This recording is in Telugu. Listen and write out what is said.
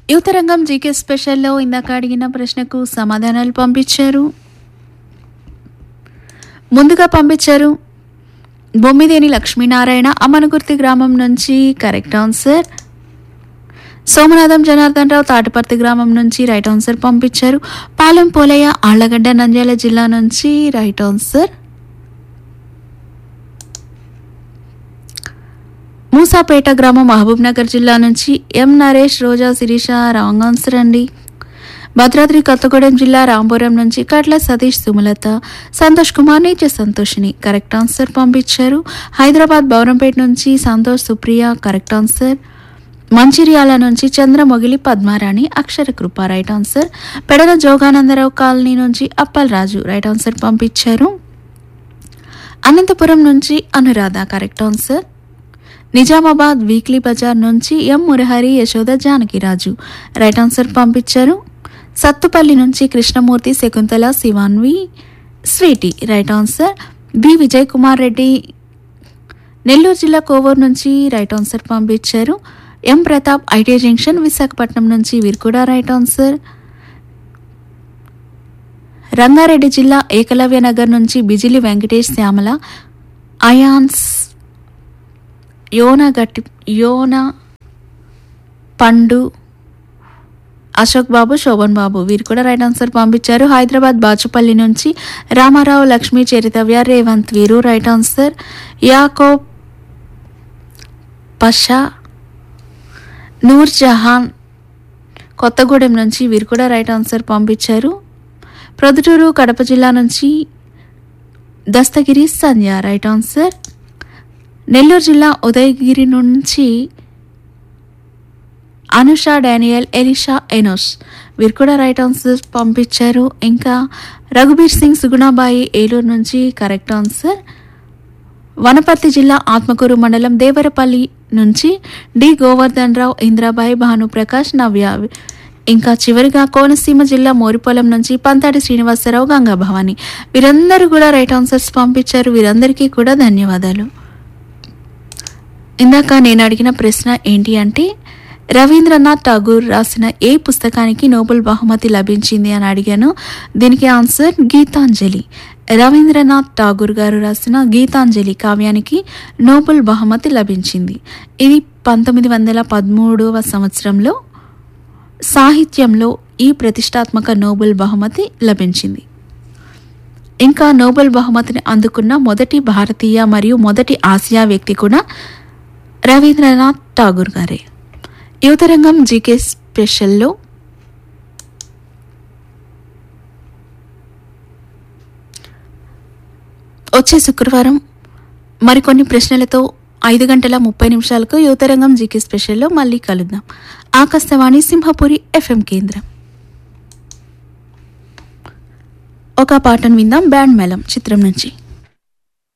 యువతరంగం జీకే స్పెషల్లో ఇందాక అడిగిన ప్రశ్నకు సమాధానాలు పంపించారు ముందుగా పంపించారు బొమ్మిదేని లక్ష్మీనారాయణ అమ్మనగుర్తి గ్రామం నుంచి కరెక్ట్ ఆన్సర్ సోమనాథం జనార్దన్ రావు తాటిపర్తి గ్రామం నుంచి రైట్ ఆన్సర్ పంపించారు పాలెం పోలయ్య ఆళ్లగడ్డ నంద్యాల జిల్లా నుంచి రైట్ ఆన్సర్ మూసాపేట గ్రామం మహబూబ్ నగర్ జిల్లా నుంచి M Naresh Roja Sirisha wrong answer అండి భద్రాద్రి కొత్తగూడెం జిల్లా రాంపురం నుంచి కట్ల సతీష్ సుమలత సంతోష్ కుమార్ నీచ సంతోషిని కరెక్ట్ ఆన్సర్ పంపించారు హైదరాబాద్ బౌరంపేట నుంచి సంతోష్ సుప్రియ కరెక్ట్ ఆన్సర్ మంచిర్యాల నుంచి Chandramogili Padmarani Akshara Krupa right answer Pedala Joganandarao colony నుంచి అప్పల్ రాజు రైట్ ఆన్సర్ పంపించారు అనంతపురం నుంచి Anuradha correct answer Nizamabad weekly bazaar నుంచి M Murahari Yashoda Janakiraju right answer పంపించారు సత్తుపల్లి నుంచి Krishnamurthy Shakuntala Shivanvi Sweety right answer B Vijay Kumar Reddy Nellore జిల్లా కోవూరు నుంచి రైట్ ఆన్సర్ పంపించారు M Pratap IT junction Visakhapatnam నుంచి వీరు కూడా రైట్ ఆన్సర్ రంగారెడ్డి జిల్లా ఏకలవ్య నగర్ నుంచి బిజిలి వెంకటేష్ శ్యామల అయాన్స్ యోన గట్టి యోన పండు అశోక్ బాబు శోభన్ బాబు వీరు కూడా రైట్ ఆన్సర్ పంపించారు హైదరాబాద్ బాచుపల్లి నుంచి రామారావు లక్ష్మీ చరితవ్య రేవంత్ వీరు రైట్ ఆన్సర్ యాకోబ్ పషా నూర్ జహాన్ కొత్తగూడెం నుంచి వీరు కూడా రైట్ ఆన్సర్ పంపించారు ప్రొద్దుటూరు కడప జిల్లా నుంచి దస్తగిరి సంధ్య రైట్ ఆన్సర్ నెల్లూరు జిల్లా ఉదయగిరి నుంచి అనుష డానియల్ ఎలిషా ఎనోస్ వీరు కూడా రైట్ ఆన్సర్ పంపించారు ఇంకా రఘుబీర్ సింగ్ సుగుణాబాయి ఏలూరు నుంచి కరెక్ట్ ఆన్సర్ వనపర్తి జిల్లా ఆత్మకూరు మండలం దేవరపల్లి నుంచి డి గోవర్ధన్ రావు ఇంద్రాబాయి భానుప్రకాష్ నవ్య ఇంకా చివరిగా కోనసీమ జిల్లా మోరిపొలం నుంచి పంతాడి శ్రీనివాసరావు గంగా భవాని వీరందరూ కూడా రైట్ ఆన్సర్స్ పంపించారు వీరందరికీ కూడా ధన్యవాదాలు ఇందాక నేను అడిగిన ప్రశ్న ఏంటి అంటే రవీంద్రనాథ్ ఠాగూర్ రాసిన ఏ పుస్తకానికి నోబెల్ బహుమతి లభించింది అని అడిగాను దీనికి ఆన్సర్ గీతాంజలి రవీంద్రనాథ్ ఠాగూర్ గారు రాసిన గీతాంజలి కావ్యానికి నోబెల్ బహుమతి లభించింది ఇది పంతొమ్మిది వందల పదమూడవ సంవత్సరంలో సాహిత్యంలో ఈ ప్రతిష్టాత్మక నోబెల్ బహుమతి లభించింది ఇంకా నోబెల్ బహుమతిని అందుకున్న మొదటి భారతీయ మరియు మొదటి ఆసియా వ్యక్తి కూడా రవీంద్రనాథ్ ఠాగూర్ గారే యువతరంగం జీకే స్పెషల్లో వచ్చే శుక్రవారం మరికొన్ని ప్రశ్నలతో ఐదు గంటల ముప్పై నిమిషాలకు యువతరంగం జీకే స్పెషల్లో మళ్ళీ కలుద్దాం ఆకాశవాణి సింహపురి ఎఫ్ఎం కేంద్రం ఒక పాటను విందాం బ్యాండ్ మేళం చిత్రం నుంచి